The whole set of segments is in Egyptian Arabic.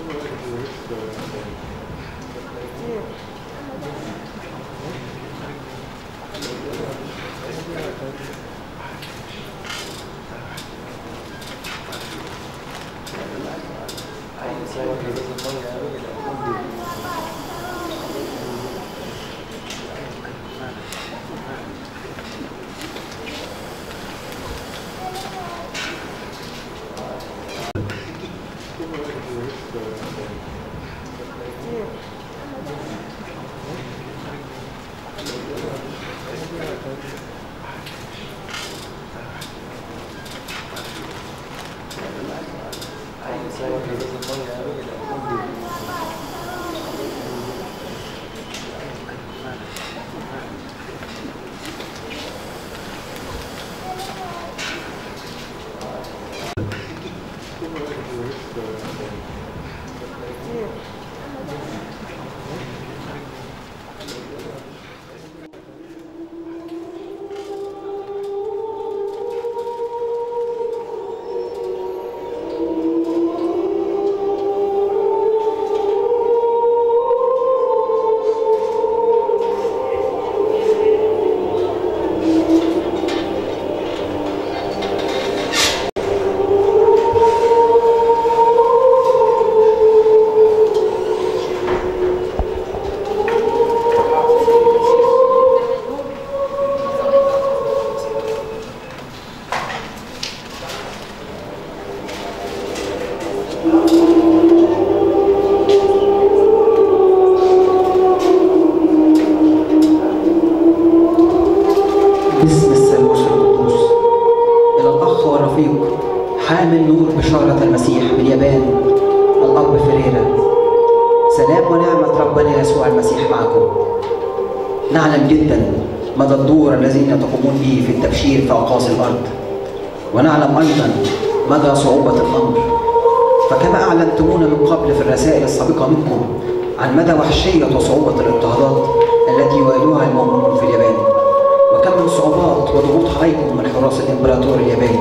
باسم الثالوث القدوس إلى الأخ والرفيق حامل نور بشارة المسيح باليابان الأب فريرا سلام ونعمة ربنا يسوع المسيح معكم نعلم جدا مدى الدور الذين تقومون به في التبشير في أقاصي الأرض ونعلم أيضا مدى صعوبة الأمر فكما أعلنتمونا من قبل في الرسائل السابقة منكم عن مدى وحشية وصعوبة الاضطهادات التي يواجهها المؤمنون في اليابان وكم من صعوبات وضغوط عليكم من حراس الإمبراطور الياباني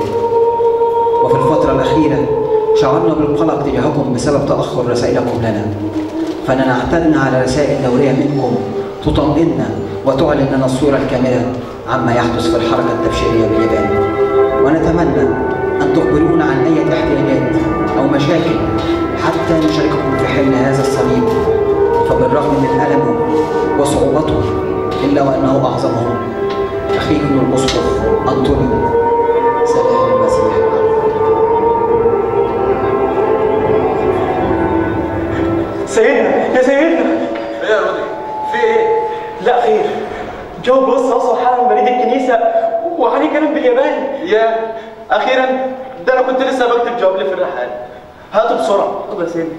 وفي الفترة الأخيرة شعرنا بالقلق تجاهكم بسبب تأخر رسائلكم لنا فإننا اعتدنا على رسائل دورية منكم تطمئننا وتعلن لنا الصورة الكاملة عما يحدث في الحركة التبشيرية باليابان ونتمنى أن تخبرونا عن أي احتياجات أو مشاكل حتى نشارككم في حل هذا الصليب فبالرغم من ألمه وصعوبته إلا وأنه أعظمهم أخيكم الأسقف أنطونيو سلام المسيح سيدنا يا سيدنا ايه يا رودي في ايه لا خير جو بص وصل حالا بريد الكنيسة وعليه كلام بالياباني يا اخيرا ده انا كنت لسه بكتب جواب لي في الرحال هاته بسرعه اتفضل يا سيدنا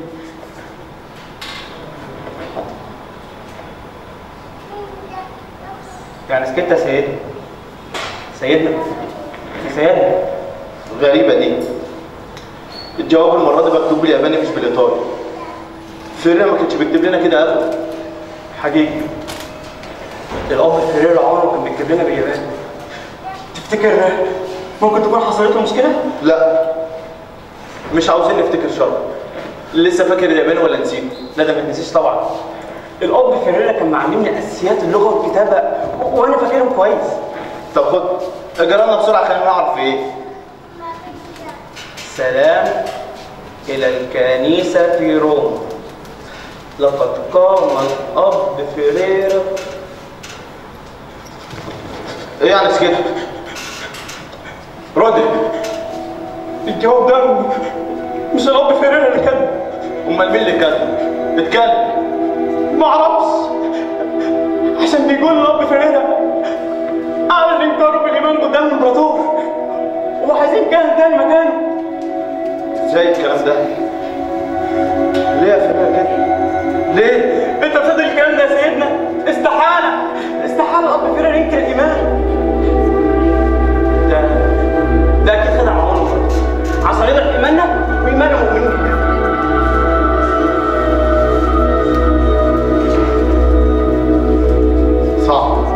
يعني سكت يا سيدنا سيدنا يا سيدنا غريبه دي الجواب المره دي مكتوب بالياباني مش بالايطالي فيرنا ما كانش بيكتب لنا كده ابدا حقيقي الأب فيريرا عمره كان بيكتب لنا بالياباني تفتكر ممكن تكون حصلت له مشكلة؟ لا مش عاوزين نفتكر شر لسه فاكر الياباني ولا نسيت لا ده ما تنسيش طبعا الأب فيريرا كان معلمني أساسيات اللغة والكتابة و- وأنا فاكرهم كويس طب خد اجرانا بسرعه خلينا نعرف في ايه سلام إلى الكنيسة في روما لقد قام الأب فيريرا ايه يعني سكت رودي الجواب ده مش الأب فيريرا اللي كان امال مين اللي كان اتكلم معرفش عشان بيقول الأب فيريرا أعلن إنكاره بالإيمان قدام الإمبراطور وعايزين كاهن تاني مكانه ازاي الكلام ده ليه يا فنان كده ليه أنت بتصدق الكلام ده يا سيدنا استحالة استحالة الأب فيريرا ينكر الإيمان ده ده أكيد خدع عمره عشان يضرب إيماننا وإيمان المؤمنين بالله صعب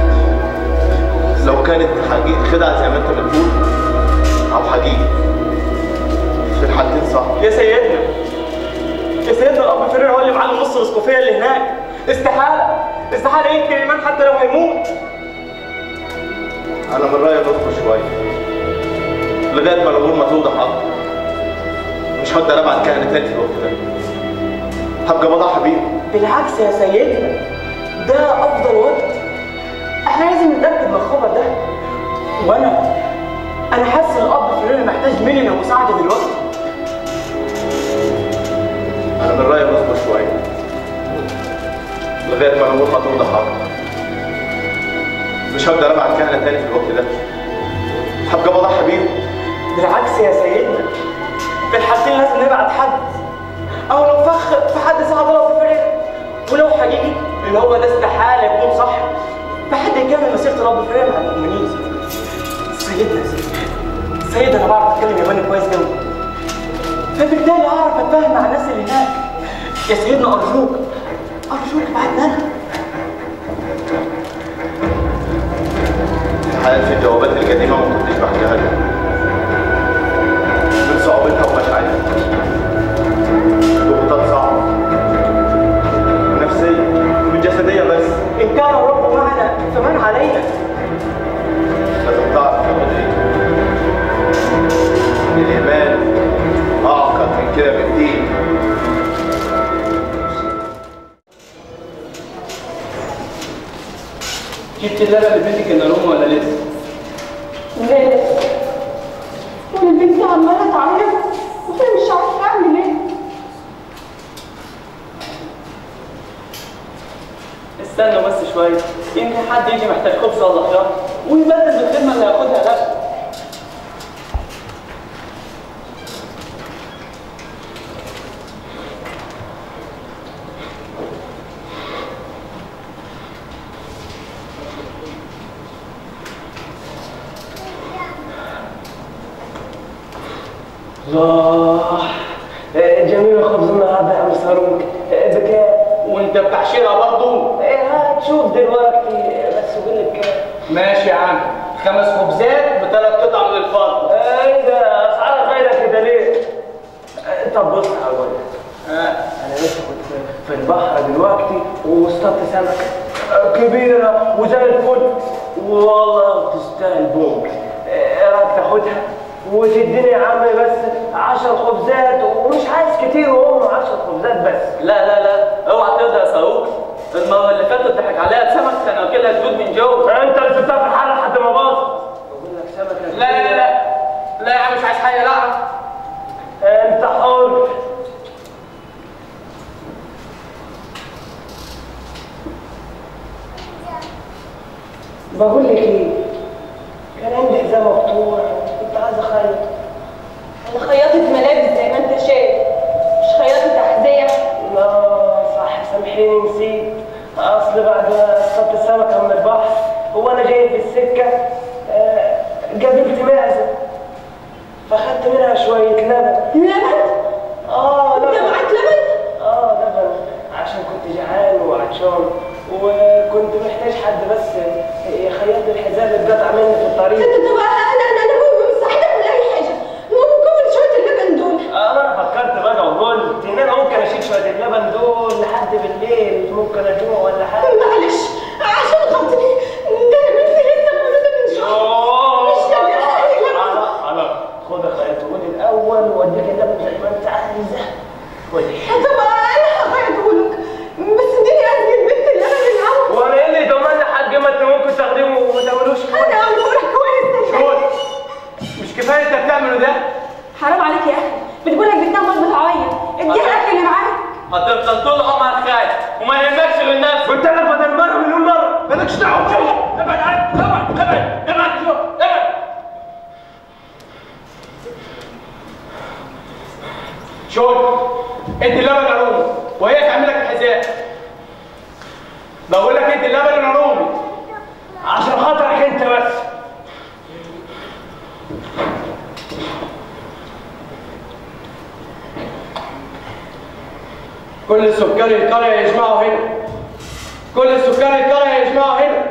لو كانت حقيقة خدعة زي ما انت بتقول او حقيقي نص الاسقفيه اللي هناك استحاله استحاله ينكر الايمان حتى لو هيموت انا من رايي نصبر شويه لغايه ما الامور ما توضح اكتر مش هقدر ابعت كهنه تاني في الوقت ده هبقى بضحي بيهم بالعكس يا سيدنا ده افضل وقت احنا لازم نتاكد من الخبر ده وانا انا حاسس الاب فلان محتاج مننا مساعده دلوقتي انا من رايي نصبر شويه لغايه ما الامور ما توضح اكتر مش هقدر ابعت كهنه تاني في الوقت ده هبقى بضحي بيهم بالعكس يا سيدنا في الحالتين لازم نبعت حد او لو فخ في حد ساعد الله في الفريق ولو حقيقي اللي هو ده استحاله يكون صح فحد يكمل مسيره الاب الفريق مع المؤمنين سيدنا يا سيدنا سيدنا انا بعرف اتكلم ياباني كويس قوي فبالتالي اعرف اتفاهم مع الناس اللي هناك يا سيدنا ارجوك ارجوك بعدنا انا الحقيقه في الجوابات القديمه ما كنتش بحكيها لهم من صعوبتها ومشاعرها ضغوطات صعبه ونفسيه ومن جسديه بس ان كان الرب معنا فمن علينا لازم تعرف يا مدري ان الايمان اعقد من كده بكتير جبت اللبن لبنتك النرومه ولا لسه؟ ليه؟ والبنت عمالة تعيط وانا مش عارفة اعمل ايه استنى بس شويه يمكن حد يجي محتاج خبز ولا خيار ويبدل بالخدمه اللي هياخدها ده الله جميل خبز النهارده يا عم صاروخ بكام؟ وانت بتاع شيرة برضه هتشوف دلوقتي بس قول لي بكام؟ ماشي يا عم خمس خبزات بثلاث قطع من الفضل ايه ده اسعار غاليه كده ليه؟ طب بص هقول لك آه. انا لسه كنت في البحر دلوقتي واصطدت سمكه كبيره وزي الفل والله تستاهل بونك ايه رايك تاخدها وتديني يا عم بس 10 خبزات ومش عايز كتير وهم 10 خبزات بس لا لا لا اوعى ترضى يا صاروخ المره اللي فاتت ضحك عليها بسمك كان واكلها جدود من جوه انت اللي سبتها في الحله لحد ما باظ بقول لك سمكه لا لا لا لا يا عم مش عايز حاجه لا انت حر بقول لك ايه كان عندي حزام مقطوع كنت عايز اخيط انا خياطة ملابس زي ما انت شايف مش خياطة احذية لا صح سامحيني نسيت اصل بعد ما اصطدت السمكه من البحر هو انا جاي في السكه آه، قابلت معزه فاخدت منها شويه لبن لبن اه انت لبن معاك لبن اه لبن عشان كنت جعان وعطشان وكنت محتاج حد بس يخيط لي الحزام اللي اتقطع مني في الطريق طب طب انا انا انا مساعدة من اي حاجة ممكن شوية اللبن دول انا فكرت بقى وقلت ان انا ممكن اشيل شويه اللبن دول لحد بالليل ممكن اجوع ولا حاجه معلش عشان خاطري ده انا من لسه مولودة من شهر مش قادرة اي لبن خلاص خد خيطهولي الاول واديك اللبن زي ما انت عايزه خدي طب انا هخيطه لك بس اديني اذن بنت اللبن الاول وانا ايه اللي ضمن يا حاج ما انت ممكن تاخديه وما تعملوش انا امورك كويس شوف مش كفايه انت بتعمله ده حرام عليك يا اخي بتقولك بتنام وانت بتعيط اديها الاكل اللي معاك هتفضل طول عمرك خايف وما يهمكش غير نفسك قلت لك بدل مره مليون مره مالكش دعوه بيا ابعد عنك ابعد ابعد ابعد شوف ابعد شوف ادي اللبن يا رومي وهي تعمل لك الحذاء بقول لك ادي اللبن يا رومي عشان خاطرك انت بس كل سكان القرية يجمعوا هنا كل سكان القرية يجمعوا هنا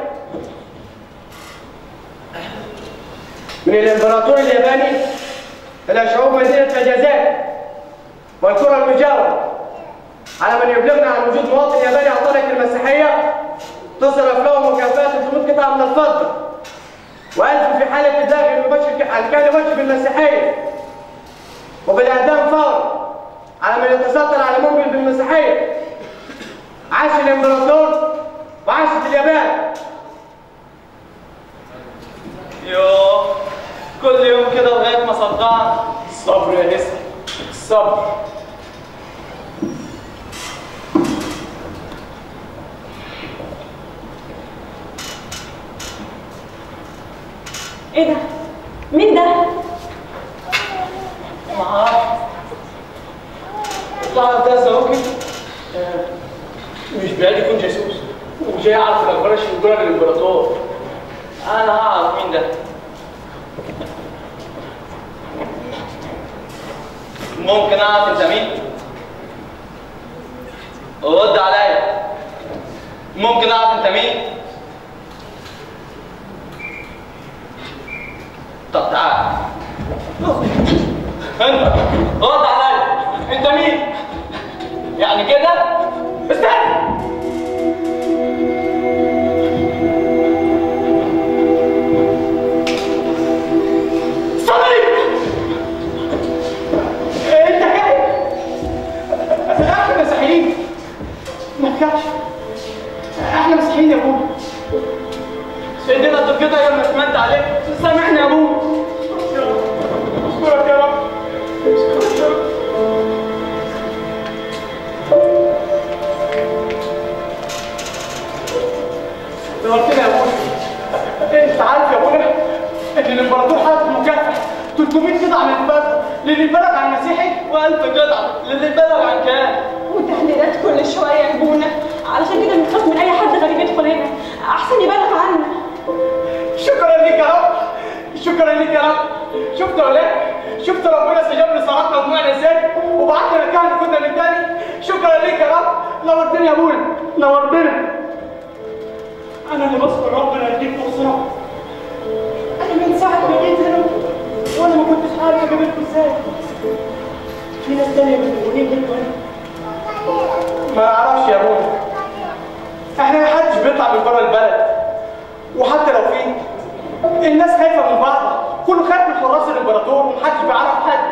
من الامبراطور الياباني إلى شعوب مدينة نجازاكي والقرى المجاورة على من يبلغنا عن وجود مواطن ياباني على طريق المسيحيه تصرف له مكافاه 300 قطعه من الفضه والف في حاله ابلاغ المباشر الكائن المباشر بالمسيحيه وبالاعدام فورا على من يتستر على مؤمن بالمسيحيه عاش الامبراطور وعاشت اليابان يوه كل يوم كده لغايه ما صدعت الصبر يا نسا الصبر ايه ده؟ مين ده؟ معاك تعرف ده الزواكي مش بعيد يكون جاسوس وجاي يعرف الاخبار الشنجره للامبراطور انا هعرف مين ده ممكن اعرف انت مين رد عليا ممكن اعرف انت مين طب تعال انت رد عليا انت مين يعني كده استنى صليب انت كده احنا مسيحيين ما تخافش احنا مسيحيين يا ابونا سيدنا انت كده يا ما سمعت عليك سامحني يا ابوي اشكرك يا رب اشكرك يا رب نورتنا يا ابونا انت عارف يا ابونا ان الامبراطور حاطط مكافاه 300 قطعه من البلد للي بلغ عن المسيحي والف جدع للي بلغ عن كام وتهديدات كل شويه يا ابونا علشان كده بنخاف من اي حد غريب يدخل هنا احسن يبلغ عنا شكرا لك يا رب شكرا لك يا رب شفت ولا لا؟ شفت ربنا استجاب لصلاتنا وطمعنا ازاي وبعتنا مكان كنا من تاني شكرا لك يا رب نورتني يا ابونا نورتنا انا اللي بشكر ربنا يديك فرصه انا من ساعه ما جيت هنا وانا ما كنتش عارف اجيبكم ازاي في ناس تانية مدفونين منكم هنا ما اعرفش يا ابونا احنا ما حدش بيطلع من بره البلد وحتى لو في الناس خايفه من بعض كله خايف من حراس الامبراطور ومحدش بيعرف حد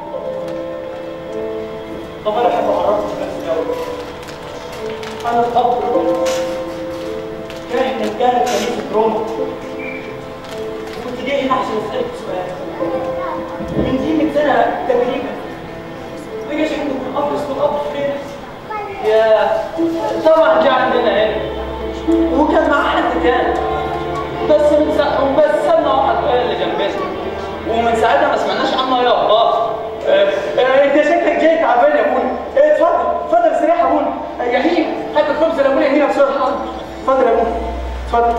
طب انا احب اعرفك بنفسي الاول انا الاب الرومي كاهن من كاهن كنيسه روما كنت جاي هنا عشان اسالك سؤال من دي 100 سنه تقريبا ما جاش عندكم اب اسمه الاب فريرة يا طبعا جه عندنا هنا وكان معاه حد تاني بس من سا... بس سابنا واحد غير اللي جنبنا ومن ساعتها ما سمعناش عنه يا الله آه، آه، انت شكلك جاي تعبان يا ابونا آه، اتفضل اتفضل استريح يا ابونا آه، يا هيم هات الخبز لابونا هنا بسرعه اتفضل يا ابونا اتفضل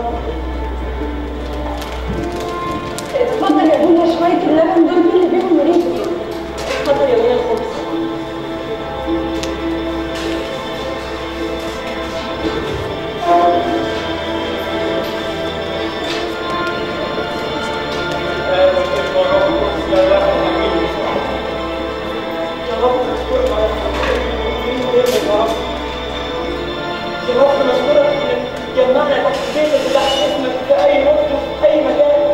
اتفضل يا ابونا شويه اللبن دول دول اللي بيهم مريض اتفضل يا ابونا الخبز يا رب نشكرك على التحقيق يا رب يا رب نشكرك انك جمعنا تحت بيتك تحت اسمك في اي وقت وفي اي مكان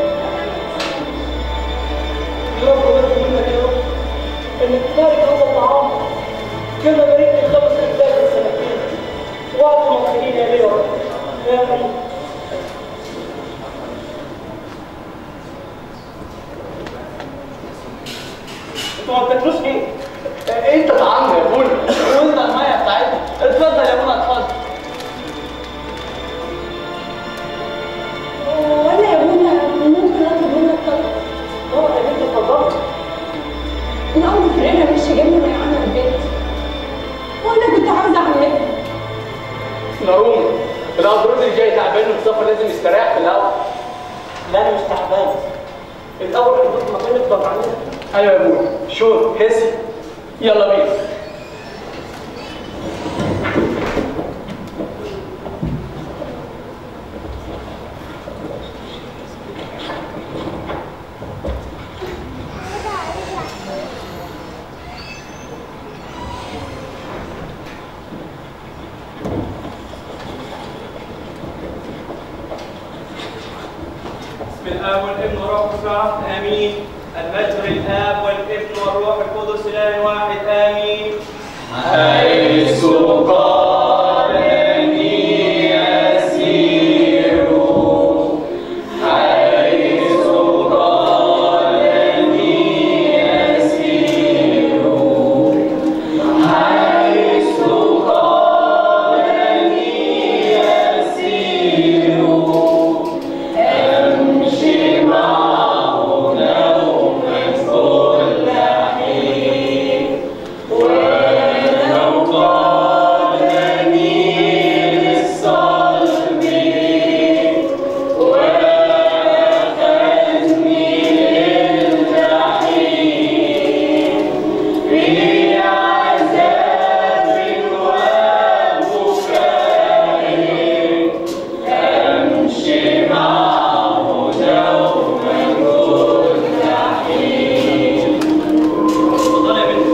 يا رب نرجو منك يا رب انك تبارك هذا الطعام كما باركت الخمس اجزاء السنتين واعطوا مطعمين يا ليه يا رب يا رب انتوا ما بتاكلوش ايه؟ انت طعام يا ابونا وانت الميه بتاعتنا اتفضل يا ابونا اتفضل وانا يا ابونا ممكن اطلب منك طلب طبعا يا بنت اتفضلي الأول فريرة مش جابني من عمل البيت وانا كنت عاوزه اعملها نارومي الأبرود اللي جاي تعبان ومصطفى لازم يستريح في الأول لا أنا مش تعبان الأول هنحط مكان نفضل عليها أيوة يا أبوي شور هسي يلا بينا ترفع امين المجد للاب والابن والروح القدس اله واحد امين حيث اتفضل يا بنت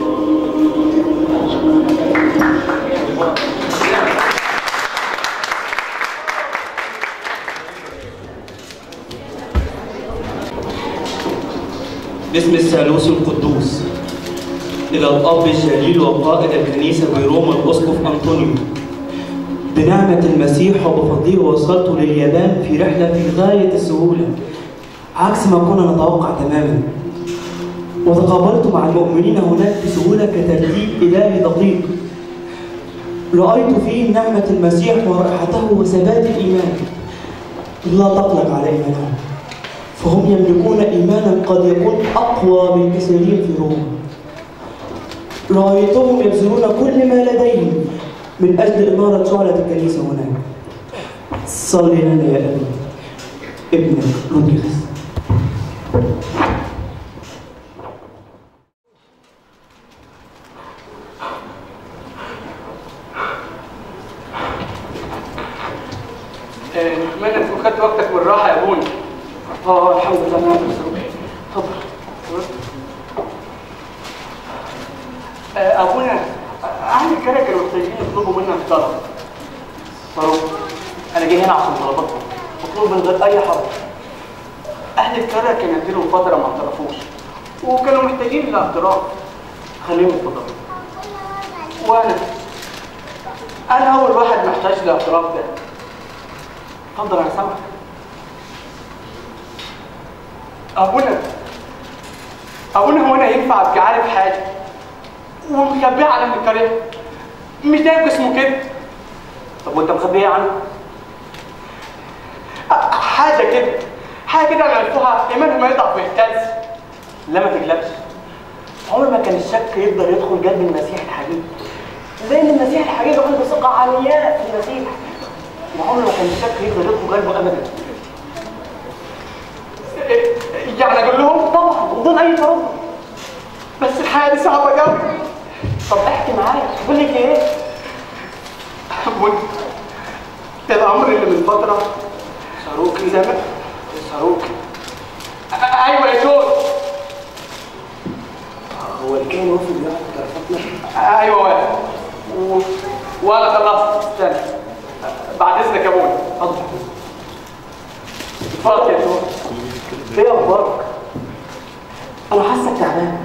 باسم الثالوث القدوس إلى الأب الجليل وقائد الكنيسة بروما الأسقف أنطونيو بنعمة المسيح وبفضله وصلت لليابان في رحلة في غاية السهولة عكس ما كنا نتوقع تماما وتقابلت مع المؤمنين هناك بسهولة كترتيب إلهي دقيق رأيت فيه نعمة المسيح ورائحته وثبات الإيمان لا تقلق على إيمانهم فهم يملكون إيمانا قد يكون أقوى من كثيرين في روما رأيتهم يبذلون كل ما لديهم من أجل إنارة شعلة الكنيسة هناك صل لنا يا أبي ابنك روديغس اتمنى تكون خدت وقتك بالراحه يا بوني اه الحمد لله انا اتفضل آه، ابونا اهل الكرة كانوا محتاجين يطلبوا منك طلب فاروق انا جاي هنا عشان طلباتهم مطلوب من غير اي حرج اهل الكرة كان اديلهم فتره ما اعترفوش وكانوا محتاجين الاعتراف خليهم يتفضلوا وانا انا اول واحد محتاج الاعتراف ده اتفضل انا سامعك ابونا ابونا هو انا ينفع ابقى عارف حاجه ومخبيها على ابن الكريم مش ده اسمه كده طب وانت مخبيها عنه أ- حاجه كده حاجه كده انا عرفتها ايمانها ما يضعف ويهتز لا ما تقلقش عمر ما كان الشك يقدر يدخل قلب المسيح الحقيقي لان المسيح الحقيقي عنده ثقه عاليه في المسيح وعمر ما كان الشك يقدر يدخل قلبه ابدا يعني اقول لهم طبعا بدون اي تردد بس الحياه دي صعبه قوي طب احكي معايا بقول لك ايه بقول الامر اللي من فتره صاروخي سامع صاروخي أ- ايوه يا جون هو اللي كان وافق ياخد طرفاتنا ايوه واقف و... وانا خلصت استنى بعد اذنك يا ابوي اتفضل اتفضل يا جون ايه اخبارك؟ انا حاسك تعبان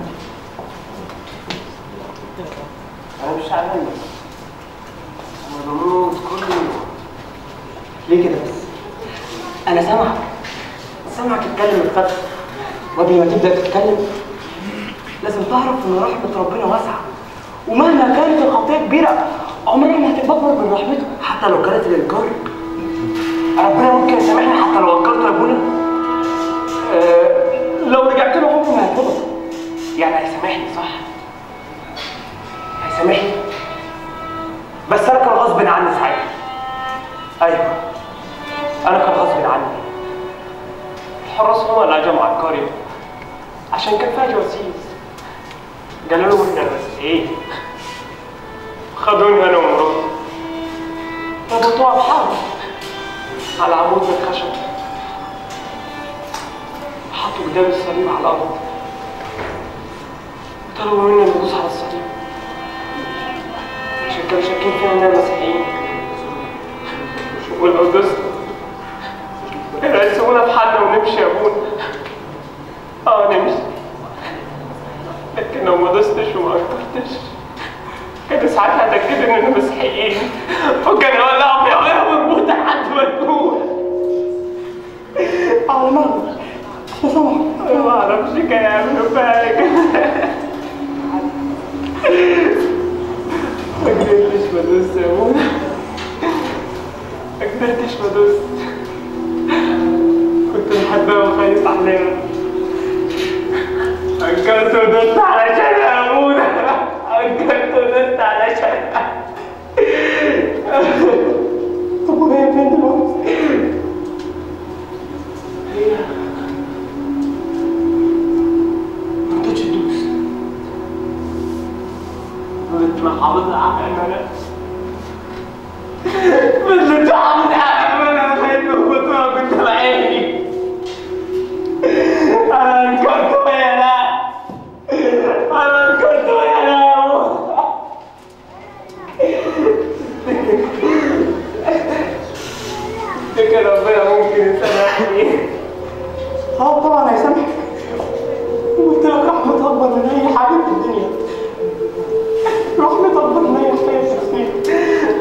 انا مش تعبان بس انا بموت كل يوم ليه كده بس؟ انا سامعك سامعك تتكلم الفتح وقبل ما تبدا تتكلم لازم تعرف ان رحمه ربنا واسعه ومهما كانت الخطيه كبيره عمرها ما هتكبر من رحمته حتى لو كانت الانكار ربنا ممكن يسامحني حتى لو انكرت ربنا آه، لو رجعت له عمره ما هيرفضك يعني هيسامحني صح هيسامحني بس انا كان غصب عني ساعتها ايوه انا كان غصب عني الحراس هم اللي هجموا على القريه عشان كان فيها جواسيس قالوا له احنا بس ايه خدوني انا ومراتي ربطوها بحرب على عمود من الخشب حطوا قدام الصليب على الارض طلبوا مني ندوس على الصليب عشان كانوا شاكين فينا اننا مسيحيين ولو دوسنا هيسيبونا في حالنا ونمشي يا ابونا اه نمشي لكن لو ما دوستش وما انكرتش كانوا ساعتها اتاكدوا اننا مسيحيين وكانوا يولعوا فيها وهي مربوطه لحد ما تموت على مهلك يا سمح ما اعرفش كان يعملوا فيها إيه. ما قدرتش ما ادوس يا منى ما قدرتش ما ادوس كنت بحبها وخايف عليها أنكرت ودست علشان يا منى أنكرت ودست علشان طب وهي فين دلوقتي؟ هي ما رضتش تدوس فضلت محافظة على أمانة فضلت محافظة على أمانة لغاية ما كنت كنت بعيني أنا أنكرت وهي لا أنا أنكرت وهي لا يا موسى تفتكر ربنا ممكن يسامحني اه طبعا هيسامحك قلت لك رحمة أكبر من أي حاجة في الدنيا رحمة أكبر من أي حاجة في الدنيا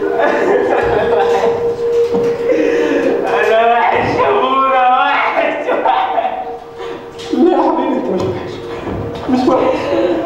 أنا وحش يا بونا وحش وحش لا يا حبيبي أنت مش وحش مش وحش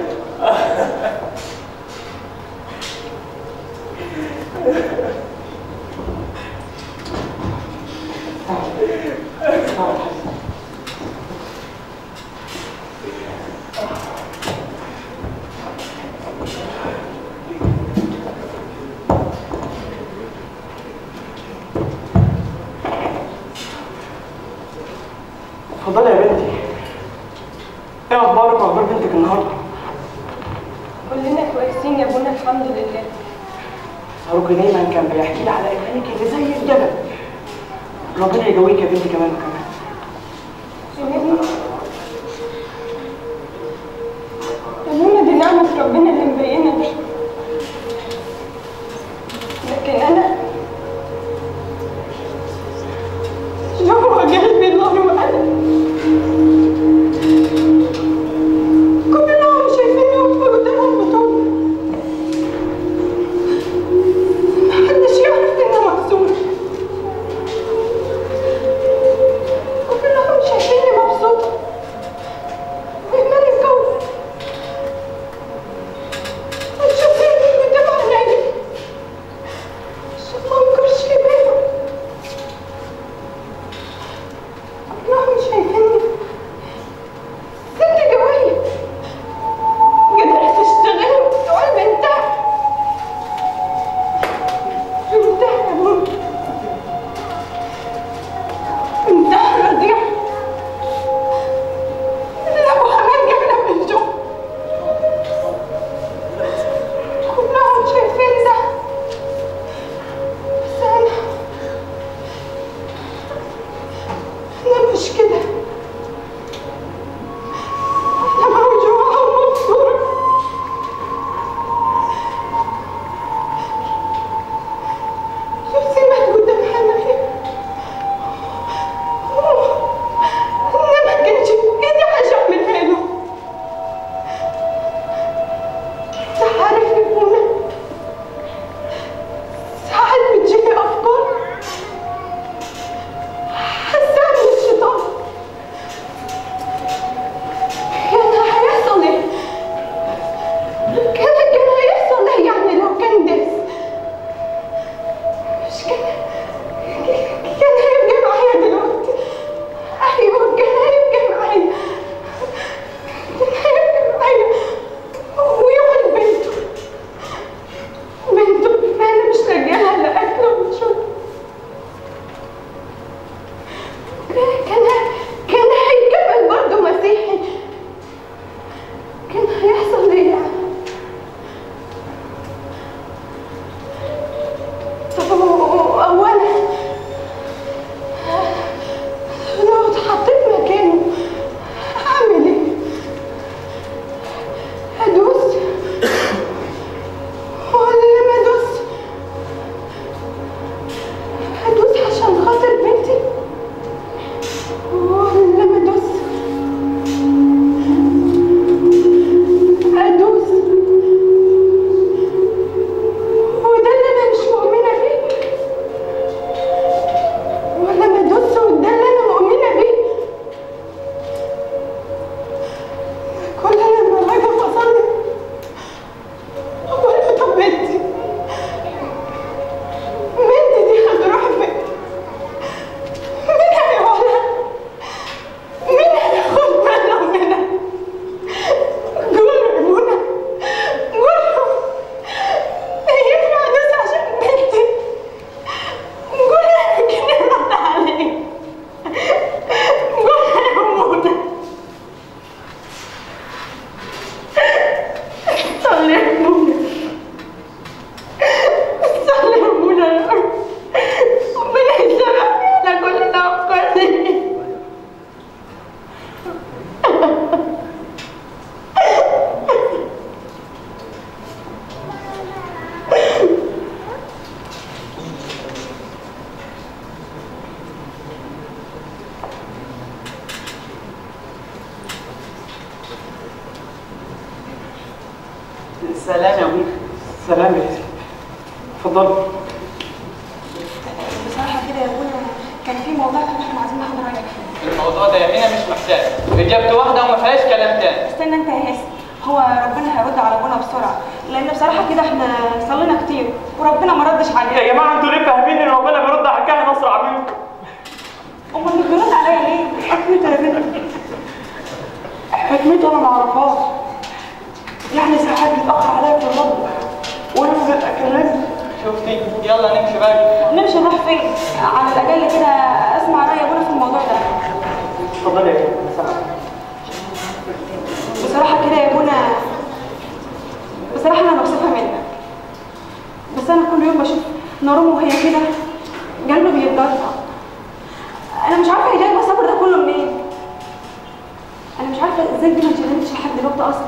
اتفضلي يا بنتي ايه اخبارك واخبار بنتك النهارده؟ كلنا كويسين يا ابونا الحمد لله فاروق دايما كان بيحكي لي على ايمانك اللي زي الجبل ربنا يجويك يا بنتي كمان وكمان يا ابونا دي نعمة ربنا اللي مبينة دي لكن أنا جوه قلبي الله وأنا كلهم شايفيني واقفة قدامهم بطول محدش يعرف إني مكسورة كلهم شايفيني مبسوطة وإيماني قوي وشايفيني قدام عيني عشان ما انكرش إيمانه كلهم شايفيني ست جوية قدرت أشتغل وتقول بنتها بنتها يا ماما بنتها رضيعة اللي أبوها مات جابنا من الجو كلهم شايفين ده بس أنا أنا مش كده أنا موجوعة ومبسوطة نفسي مات قدام حنايا أنا ما كانش في إيدي حاجة أعملها له أنت عارف يا منى ساعات بتجيلي أفكار حاسة من الشيطان كان هيحصل إيه؟ كان كان هيحصل إيه يعني لو كان داس؟ مش كان كان هيبقى معايا دلوقتي أيوه كان هيبقى معايا كان هيبقى معايا ويقعد بنته بنته أنا مش لاقيه لها لا أكل ولا شرب كان كان هيكمل برضه مسيحي كان هيحصل ايه يعني؟ طب هو- هو انا لو اتحطيت مكانه هعمل ايه؟ هدوس ولا ما ادوس؟ هدوس عشان خاطر بنتي ولا ما ادوس؟ سلام يا ابوي سلام يا ياسر اتفضلي بصراحه كده يا ابونا كان في موضوع كده احنا عايزين ناخد رايك فيه الموضوع ده يا مش محتاج اجابته واحده وما فيهاش كلام تاني استنى انت يا هاسم هو ربنا هيرد على ابونا بسرعه لان بصراحه كده احنا صلينا كتير وربنا ما ردش علينا يا جماعه انتوا ليه فاهمين ان ربنا بيرد على الكاهن اسرع منكم امال مش بيرد عليا ليه؟ حكمته يا بنتي حكمته انا ما اعرفهاش يعني ساعات بيتاخر عليا في الرد وينزل اكلمني شفتي يلا نمشي بقى نمشي نروح فين؟ على الاقل كده اسمع راي ابونا في الموضوع ده اتفضلي يا سلام بصراحه كده يا ابونا بصراحه انا مكسوفه منك بس انا كل يوم بشوف نارون وهي كده قلبي بيتقطع انا مش عارفه هي جايبه الصبر ده كله منين انا مش عارفه ازاي دي ما اتجننتش لحد دلوقتي اصلا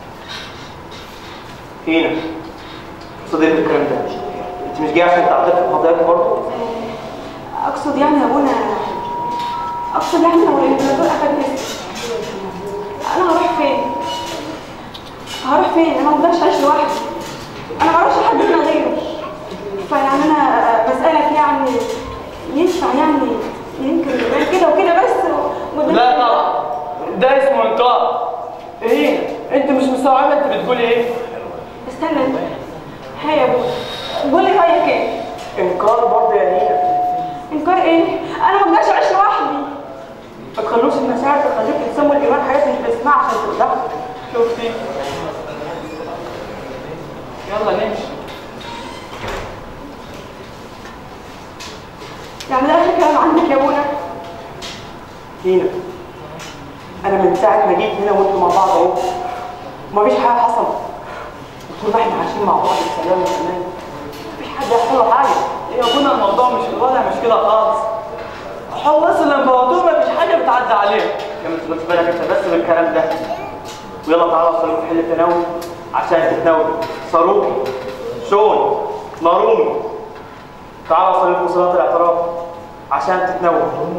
هنا صديق الكلام ده انت مش جاي عشان تعترف بقضاياك برضه اقصد يعني يا ابونا اقصد يعني لو الامبراطور اخد اسمي انا هروح فين هروح فين انا ما اقدرش اعيش لوحدي انا ما اعرفش حد هنا غيره فيعني انا بسالك يعني ينفع يعني يمكن يبقى كده وكده بس وده لا طبعا ده اسمه انكار ايه انت مش مستوعبه انت بتقولي ايه استنى انت هيا يا ابونا قول لي رايك ايه انكار برضه يا نينا انكار ايه انا ما اقدرش اعيش لوحدي ما تخلوش المشاعر تخليك تسموا الايمان حاجات مش بتسمعها عشان ترتاح شفتي يلا نمشي يعني ده اخر كلام عندك يا ابونا هنا انا من ساعه ما جيت هنا وانتوا مع بعض اهو مفيش حاجه حصلت طول ما احنا عايشين مع بعض بسلام وامان مفيش حد يحصل له حاجه يا ابونا الموضوع مش الوضع مش كده خالص خلص الامبراطور مفيش حاجه بتعدي عليه يا ما تاخدش بالك انت بس بالكلام ده ويلا تعالى صاروخ حل التناول عشان تتناول صاروخ شون مارومي تعالى صلي في صلاه الاعتراف عشان تتناول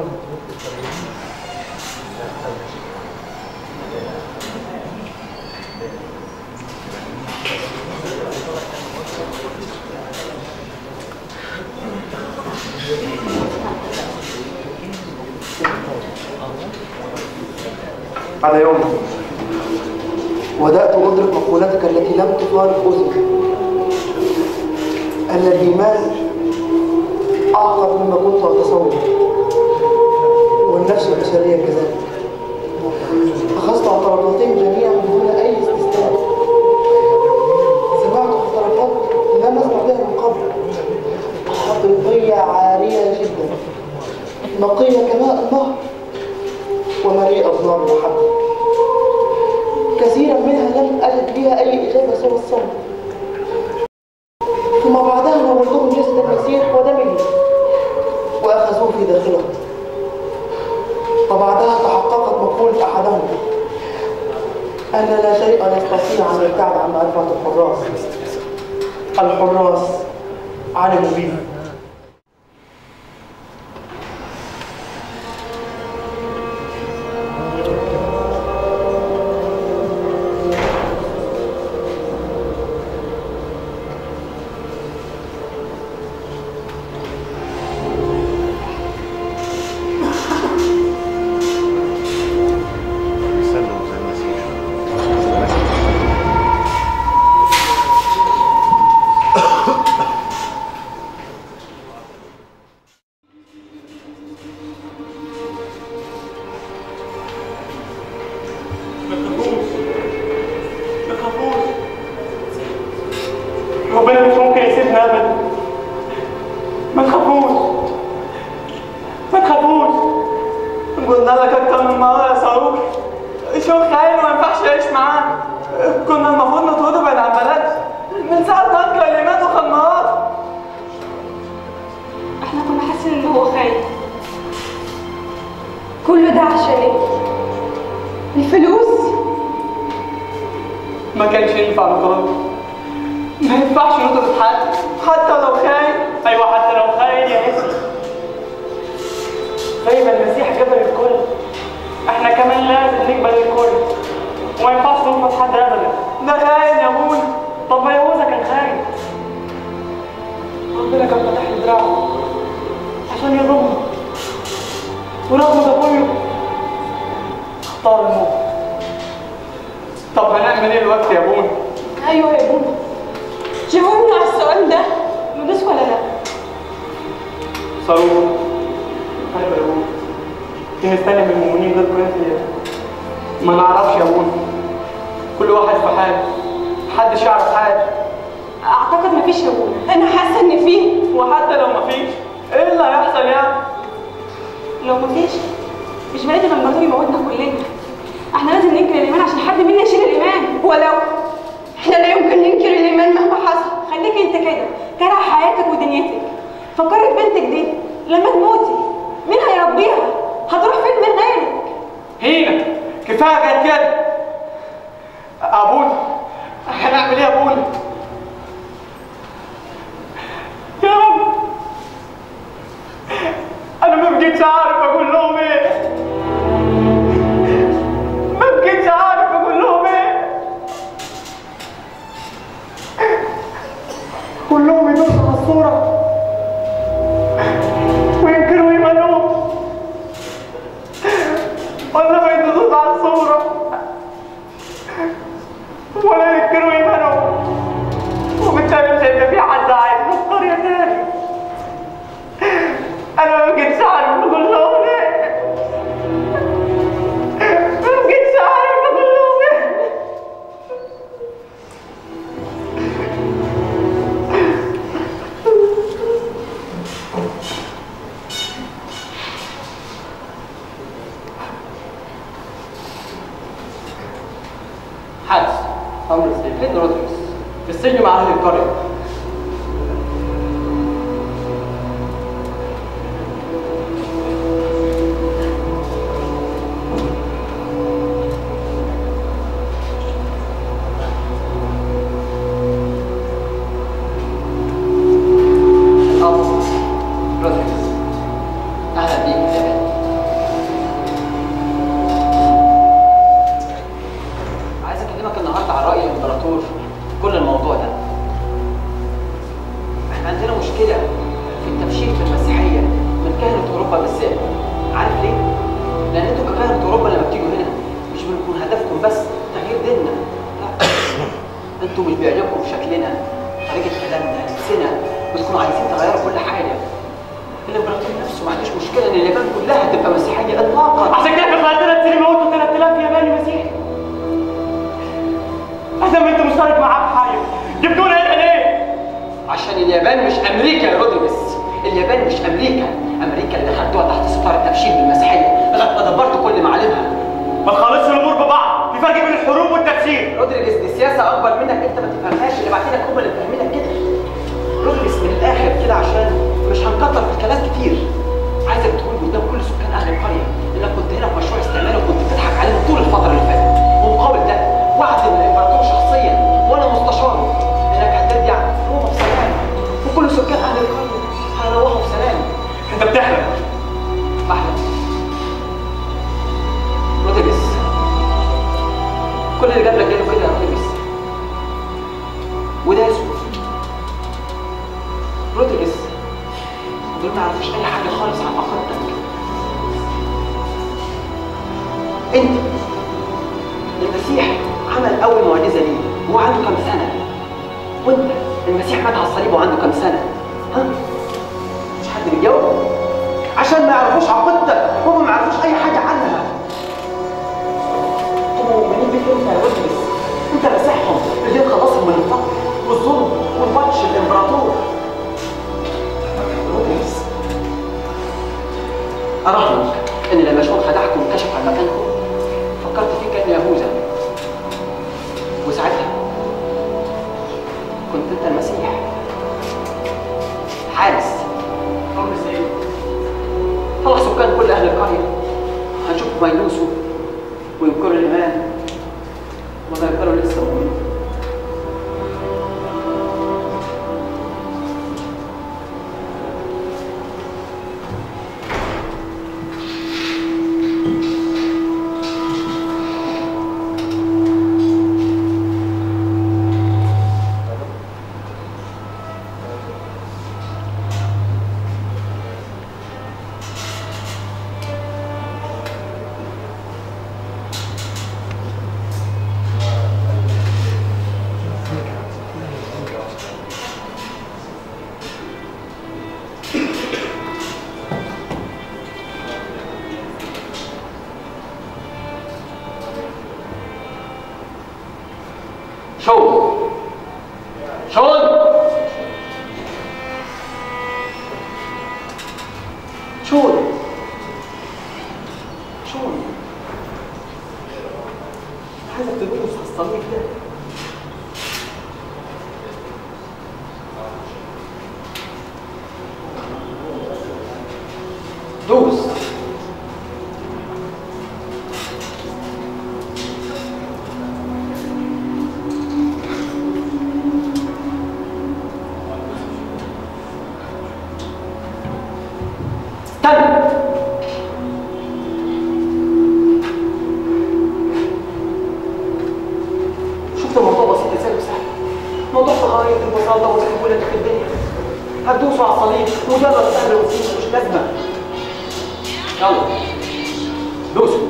على يوم بدأت أدرك مقولتك التي لم تفارق أذني أن الإيمان أعقد مما كنت أتصور والنفس البشرية كذلك أخذت اعترافاتهم جميعا دون أي استثناء سمعت اعترافات لم أسمع بها من قبل حقيقية عارية جدا نقية كماء النهر ومليئة بنار المحبة كثيرا منها لم أجد بها أي إجابة سوى الصمت ثم بعدها نولتهم جسد المسيح ودمه وأخذوه في داخلهم وبعدها تحققت مقولة أحدهم أن لا شيء يستطيع أن يبتعد عن معرفة الحراس الحراس علموا به ما تخافوش ما تخافوش ربنا مش ممكن يسيبنا ابدا ما تخافوش ما تخافوش قلنا لك اكتر من مره يا صاروخ شوف خاين وما ينفعش يعيش معانا كنا المفروض نطرده بعيد عن بلدنا من ساعه ما انكر الايمان وخمرات احنا كنا حاسين ان هو خايف كل ده عشان ايه الفلوس ما كانش ينفع نطرده ما ينفعش نطرد حد حتى لو خاين ايوه حتى لو خاين يا اسم زي ما المسيح قبل الكل احنا كمان لازم نقبل الكل وما ينفعش نرفض حد ابدا ده خاين يا ابونا طب هنعمل ايه الوقت يا ابونا ايوه يا بونا جاوبني على السؤال ده يونس ولا لا صاروخ ايوه يا ابونا في ناس تانية من المؤمنين غير كويس ما نعرفش يا ابونا كل واحد في حاله محدش يعرف حاجه اعتقد مفيش يا بونا انا حاسه ان في وحتى لو مفيش ايه اللي هيحصل يعني لو مفيش مش بلاد الامبراطور يموتنا كلنا احنا لازم ننكر الايمان عشان حد منا يشيل الايمان ولو احنا لا يمكن ننكر الايمان مهما حصل خليك انت كده كره حياتك ودنيتك فكرت بنتك دي لما تموتي مين هيربيها هتروح فين من غيرك هينا كفايه جت كده ابونا هنعمل ايه يا ابونا يا رب انا ما بقيتش عارف اقول لهم ايه ما بقيتش عارف اقول لهم ايه كلهم يبصوا على الصوره وينكروا ايمانهم ولا ما يدوسوش على الصورة ولا ينكروا إيمانهم وبالتالي مش هيبقى في حد عايز في القرية تاني أنا ما بقيتش عارف أقول لهم إيه ما بقيتش عارف أقول لهم إيه حدث امر سيفين رودريكس في السجن مع اهل القريه الأب رودريكس اهلا بيك يا بني عايز اكلمك النهارده عن راي الامبراطور في كل الموضوع ده احنا عندنا مشكله في التبشير في المسيحيه من كهنه اوروبا بالذات عارف ليه لان انتوا ككهنه اوروبا لما بتيجوا هنا مش بنكون هدفكم بس تغيير ديننا لا انتوا مش بيعجبكم شكلنا طريقه كلامنا لبسنا بتكونوا عايزين تغيروا كل حاجه الامبراطور نفسه ما عندوش مشكله ان اليابان كلها تبقى مسيحيه اطلاقا عشان كده في خلال ثلاث سنين موتوا 3000 ياباني مسيحي أدم أنت مشترك معاه في حاجة جبتونا هنا ليه؟ عشان اليابان مش امريكا يا رودريجس اليابان مش امريكا امريكا اللي خدوها تحت ستار التبشير بالمسيحيه لغايه ما دبرت كل معالمها ما تخلطش الأمور ببعض في فرق بين الحروب والتفسير رودريجس دي سياسه اكبر منك انت ما تفهمهاش اللي بعتينك هم اللي فاهمينك كده رودريجس من الاخر كده عشان مش هنكتر في الكلام كتير عايزك تقول قدام كل سكان اهل القريه انك كنت هنا في مشروع استعمار وكنت بتضحك عليهم طول الفتره اللي فاتت ومقابل ده وعد من الامبراطور شخصيا وانا مستشاره انك هترجع روما بسلام وكل سكان اهل القريه هيروحوا بسلام أنت بتحلم بحلم رودريجس كل اللي جاب لك جاله كده يا رودريجس وده اسود رودريجس دول ما يعرفوش اي حاجه خالص عن عقيدتك انت المسيح عمل اول معجزه ليه وهو عنده كام سنه وانت المسيح مات على الصليب وعنده كام سنه ها مش حد بيجاوب عشان ما يعرفوش عقيدتك هم ما يعرفوش اي حاجه عنها هم مؤمنين بيك انت يا رودريجس انت مسيحهم اللي خلصهم من الفقر والظلم والبطش الامبراطور رودريجس اراهنك ان لما شوف خدعكم وكشف عن مكانكم فكرت فيك كان يهوذا وساعتها كنت انت المسيح حارس امر سيد طلع سكان كل اهل القريه هنشوف ما يدوسوا وينكروا الايمان وما يفضلوا لسه مؤمنين شون شون شون شون عايزك تدوس على الصليب ده دوس استنى شفت الموضوع بسيط ازاي وسهل موضوع في غاية البساطة والسهولة اللي في الدنيا هتدوسوا على الصليب مجرد سهل وسيط مش لازمة يلا دوسوا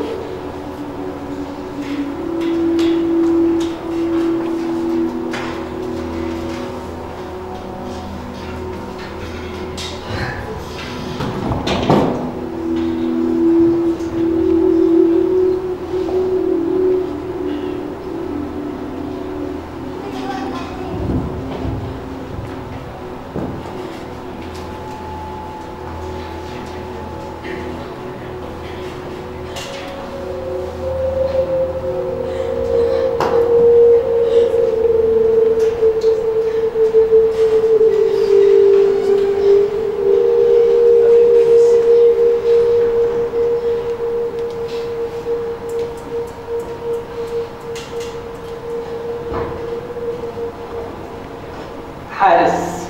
حارس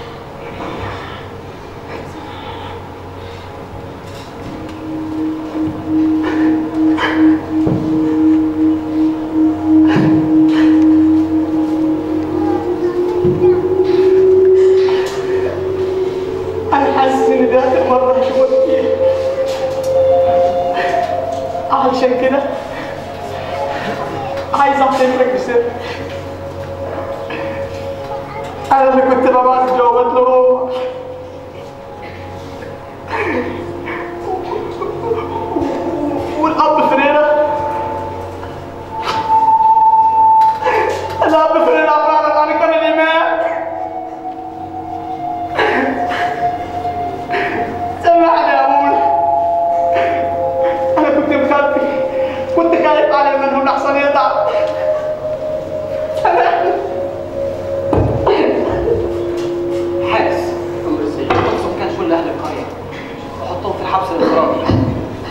انا حاسس ان دي اخر مره هشوفك فيها علشان كده عايز اعترفك بسر انا اللي كنت ببعت جوابات لهم والاب فريرة الاب فريرة فعلا انا كان الامام سامحني يا ابوي انا كنت مخبي كنت خايف على منهم احسن يضعف سامحني حارس امر السجن اقصد كان كل اهل القريه وحطهم في الحبس الانفرادي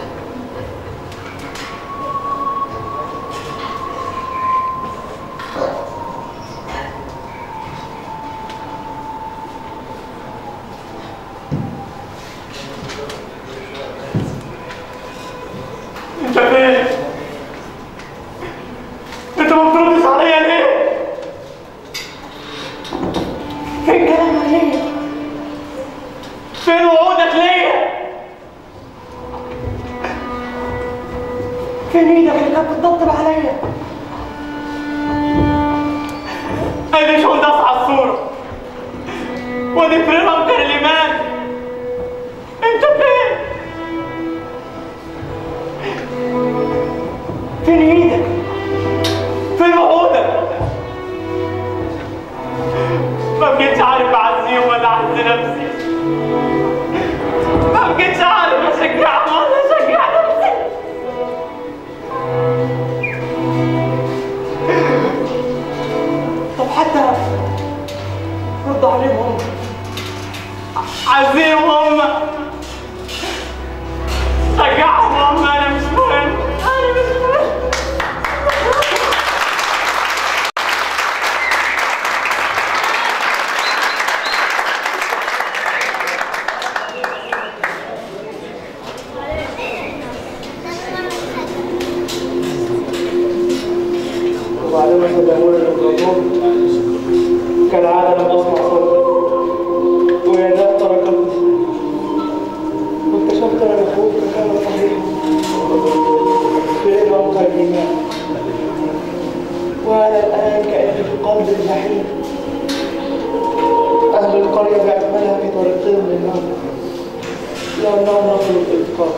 انت فين؟ انت ما بتردش عليا ليه؟ فين كلامك ليا؟ فين وعودك ليا؟ فين ايدك اللي كانت بتطبطب عليا؟ ادي شو داس على الصورة وادي فريم ابكر الايمان انت فين؟ فين ايدك؟ فين وعودك؟ ما بقيتش عارف اعزيهم ولا اعز نفسي ما بقيتش عارف اشجعهم ولا اشجع نفسي طب حتى رد عليهم هم عزيهم هم شجعهم هم انا مش مهم انا مش مهم وبعدما تداول الامبراطور كالعاده لم اسمع صوته ويداه تركته واكتشفت ان اخوك كان صحيحا في عمق الايمان وانا الان كاني في قلب الجحيم اهل القريه باكملها في طريقهم للنار لانهم رفضوا الاتقان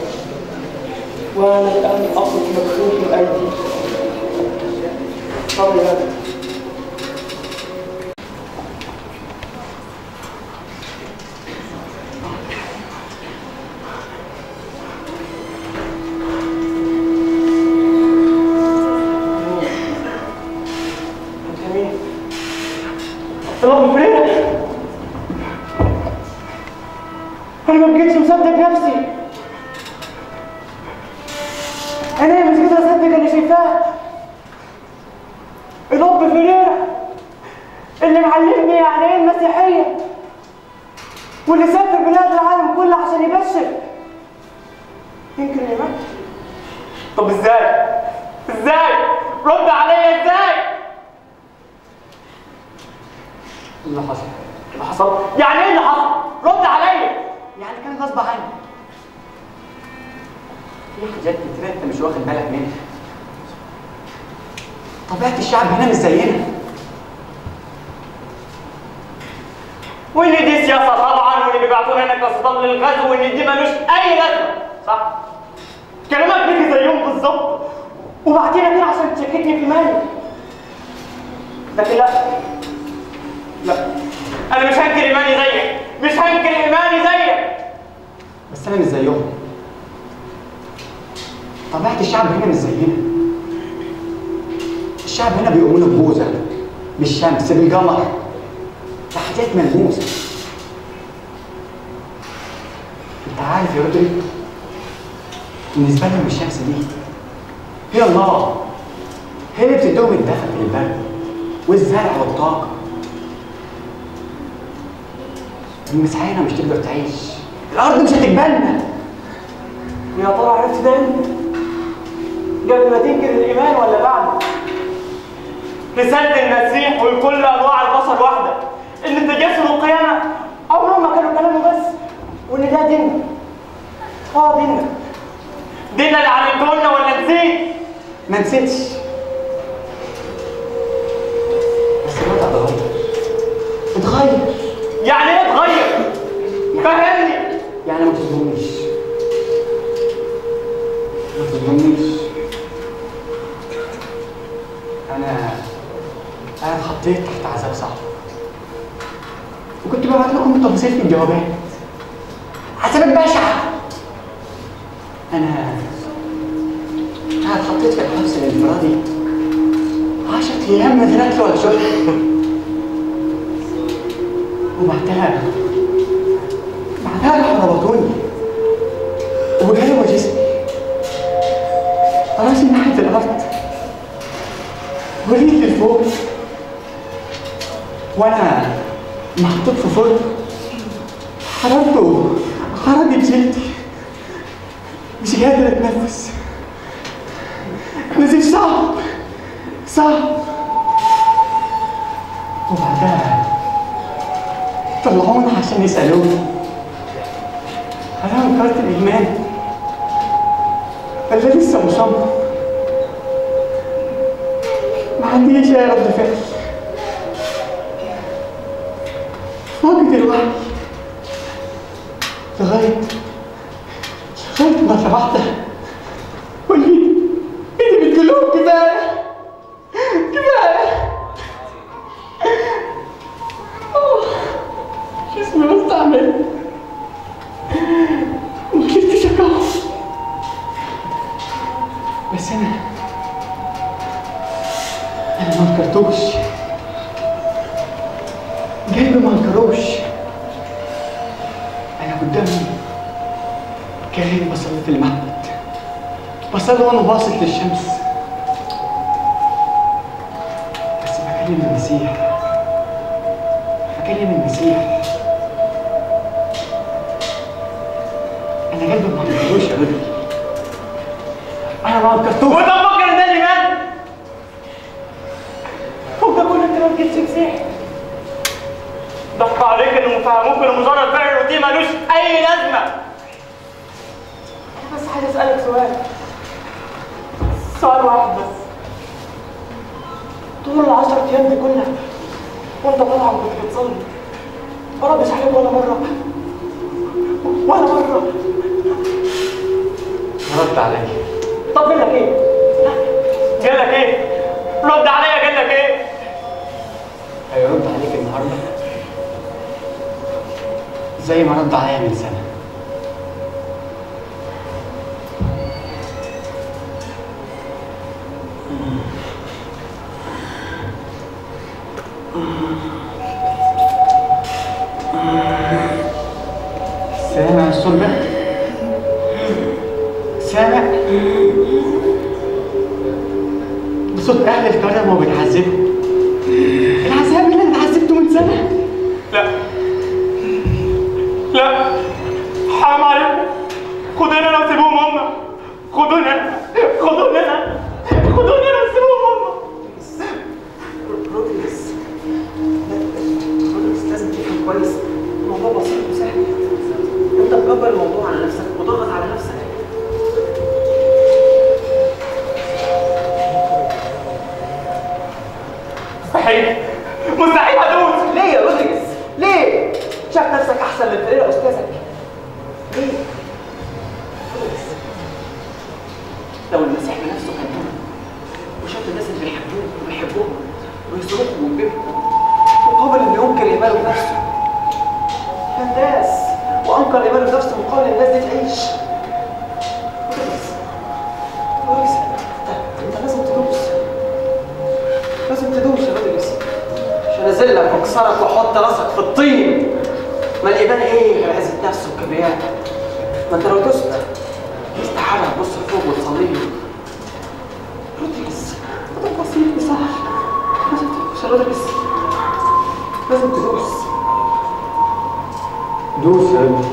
وانا الان اقف مكتوف الايدي قبل هذا الأب فريرة أنا ما بقيتش مصدق نفسي أنا مش قادر أصدق اللي شايفاه الأب فريرة اللي معلمني يعني إيه المسيحية واللي سافر بلاد العالم كله عشان يبشر يمكن يموت طب ازاي؟ ازاي؟ رد عليا ازاي؟ اللي حصل اللي حصل؟ يعني ايه اللي حصل؟ رد عليا يعني كان غصب عني في حاجات كتير انت مش واخد بالك منها طبيعة الشعب هنا مش زينا وان دي سياسه طبعا وان بيبعتونا هنا كاصدام للغزو وان دي ملوش اي لازمه صح؟ كلامك بيجي زيهم بالظبط وبعتينا كده عشان تشككني في ايماني لكن لا لا انا مش هنكر ايماني زيك مش هنكر ايماني زيك بس انا مش زيهم طبيعة الشعب هنا مش زينا الشعب هنا بيؤمنوا ببوذا بالشمس بالقمر بحاجات ملموسة انت عارف يا رودري بالنسبة لهم الشمس دي هي الله هي اللي بتديهم الدفء في البرد والزرع والطاقة المسيحية هنا مش تقدر تعيش الأرض مش هتقبلنا يا ترى عرفت ده امتى؟ قبل ما تنكر الايمان ولا بعد؟ رسالة المسيح ولكل انواع البشر واحدة ان التجسد والقيامة عمرهم ما كانوا كلامه بس وان ده ديننا اه ديننا ديننا اللي علمته لنا ولا نسيت؟ ما نسيتش بس الوضع اتغير اتغير يعني ايه اتغير؟ فهمني يعني ما تظلمنيش ما تظلمنيش انا انا اتحطيت تحت عذاب صعب وكنت ببعت لكم التفاصيل في الجوابات عذابات بشعة انا انا اتحطيت في الحبس الانفرادي عشرة ايام من غير اكل ولا شرب وبعدها بعدها راحوا ربطوني وجالوا جسمي راسي ناحية الأرض ورجلي لفوق وأنا محطوط في فرن حرارته حرقت جلدي مش قادر أتنفس نزيف صعب صعب وبعدها طلعوني عشان يسألوني أنا انكرت الإيمان ولا لسه مصمم ما عنديش أي رد فعل فقد الوعي لغاية لغاية مرة واحدة قولي انت بتقولهم كفاية كفاية أوه، جسمي مستعمل وكنت شكاوى بس انا انا ما انكرتوش قلبي ما انكروش انا قدامي كاهن بصلي في المعبد بصلي وانا باصص للشمس بس بكلم المسيح بكلم المسيح انا قلبي ما انكروش يا بدري انا ما انكرتوش وانت مفكر ان ده الايمان؟ هو ده كل انت ما بتجيبش مسيح ضحك عليك انهم فهموك ان مجرد فعل روتين ملوش اي لازمه انا بس عايز اسالك سؤال سؤال واحد بس طول العشر ايام دي كلها وانت طبعا كنت بتصلي ما ردش عليك ولا مره ولا مره رد عليا طب قال لك ايه؟ قال لك ايه؟ رد عليا قال لك ايه؟ هيرد عليك النهارده زي ما رد عليا من سنه الصوت ده سامع صوت اهل الكرم وهو بيتعذبوا العذاب اللي انا اتعذبته من سنه لا لا حرام عليكم خدوني انا وسيبوهم هم خدوني انا خدوني انا خدوني انا وسيبوهم هم رودريجز رودريجز لازم تفهم كويس الموضوع بسيط وسهل انت مكبر الموضوع على نفسك وضغط على نفسك مستحيل مستحيل هدوس ليه يا رودريجز؟ ليه؟ شايف نفسك احسن من فريرة استاذك ليه؟ رودريجز لو المسيح بنفسه كان هنا وشاف الناس اللي بيحبوه وبيحبوهم ويصرخوا ويبكوا مقابل انه ينكر ايمانه بنفسه كان داس وانكر ايمانه بنفسه مقابل الناس دي تعيش رودريجز رودريجز انت انت لازم تدوس لازم تدوس يا رودريجز عشان اذلك واكسرك واحط راسك في الطين ما الايمان ايه غير عزه نفس وكبرياء ما انت لو دوست استحاله تبص لفوق وتصلي له رودريجز ده بسيط بصح لازم تدوس يا رودريجز لازم تدوس دوس يا ابني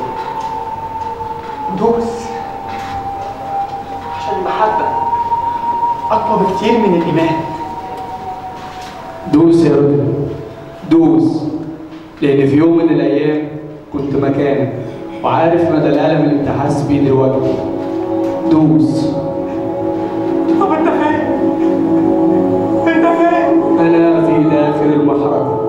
دوس عشان المحبه اقوى بكتير من الايمان دوس يا رجل دوس لأن في يوم من الأيام كنت مكانك وعارف مدى الألم اللي انت حاسس بيه دلوقتي دوس طب انت فين؟ انت فين؟ أنا في داخل المحرقة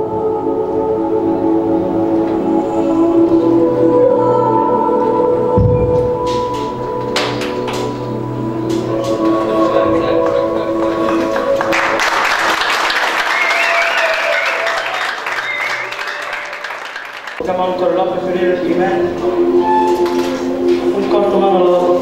كما انقر في فريق الإيمان انقرت من الله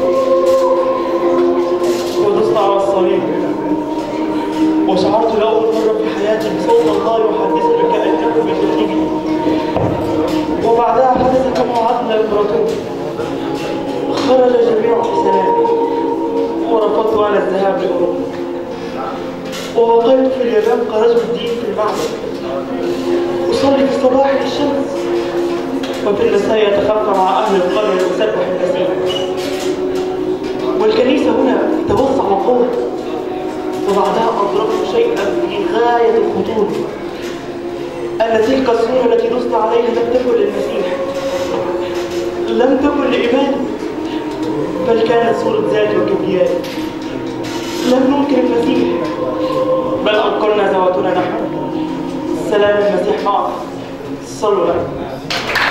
ودست على الصليب وشعرت لأول مرة في حياتي بصوت الله يحدثني كأنه بجانبي وبعدها حدث كما وعدنا الإمبراطور خرج جميع حسناتي ورفضت أنا الذهاب لأوروبا وبقيت في اليابان كرجل دين في المعبد أصلي في الصباح للشمس وفي المساء يتخفى مع أهل القرية ويسبح المسيح والكنيسة هنا توسع وقوة وبعدها أدركت شيئا في غاية الخطورة أن تلك الصورة التي دست عليها لم تكن للمسيح لم تكن لإيماني بل كانت صورة ذات وكبرياء لم ننكر المسيح بل أنكرنا ذواتنا نحن سلام المسيح معك صلوا له